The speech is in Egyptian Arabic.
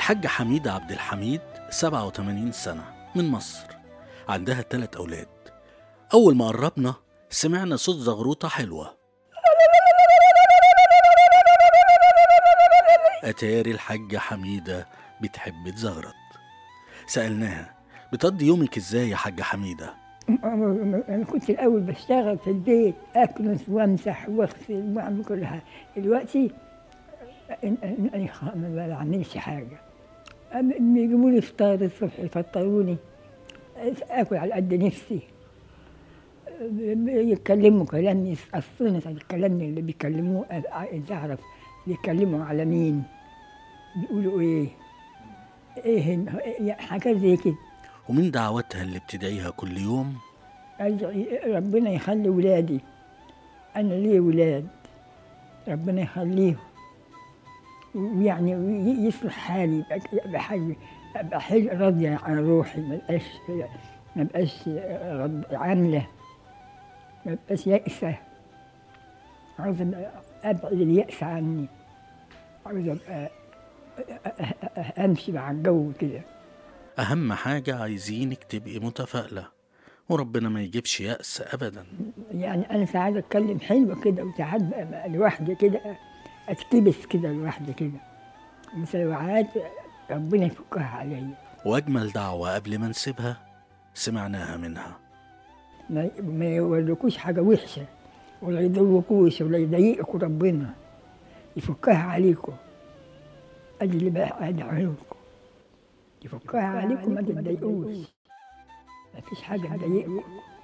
الحاجة حميدة عبد الحميد 87 سنة من مصر عندها ثلاث أولاد أول ما قربنا سمعنا صوت زغروطة حلوة أتاري الحاجة حميدة بتحب تزغرط سألناها بتقضي يومك ازاي يا حاجة حميدة انا كنت الاول بشتغل في البيت اكنس وامسح واغسل واعمل كل حاجه دلوقتي أنا- أنا- أنا خ- ما بعملش حاجه أما لما يجيبوا لي فطار الصبح يفطروني اكل على قد نفسي يتكلموا كلام يسقصوني الكلام اللي بيكلموه أبقى عايز اعرف بيتكلموا على مين بيقولوا ايه ايه هن- إيه- حاجات زي كده ومن دعواتها اللي بتدعيها كل يوم أدعي ربنا يخلي ولادي أنا لي ولاد ربنا يخليهم ويعني وي- يصلح حالي يبقى- يبقى حالي أبقى حل راضية عن روحي ما بقاش ما بقاش رب- عاملة ما بقاش يائسة عاوز أبقى أبعد اليأس عني عاوز أبقى أ- أ- أ- أمشي مع الجو كده أهم حاجة عايزينك تبقي متفائلة وربنا ما يجيبش يأس أبدا يعني انا ساعات اتكلم حلوه كده وساعات بقى بقى لوحدي كده اتكبس كده لوحدي كده مساوعات ربنا يفكها عليا وأجمل دعوة قبل ما نسيبها سمعناها منها ما, ما يوريكوش حاجه وحشه ولا يضروكوش ولا يضايقكوا ربنا يفكها عليكم ادي اللي بقى ادعو لكم يفكها عليكم ما تتضايقوش ما فيش حاجه تضايقكم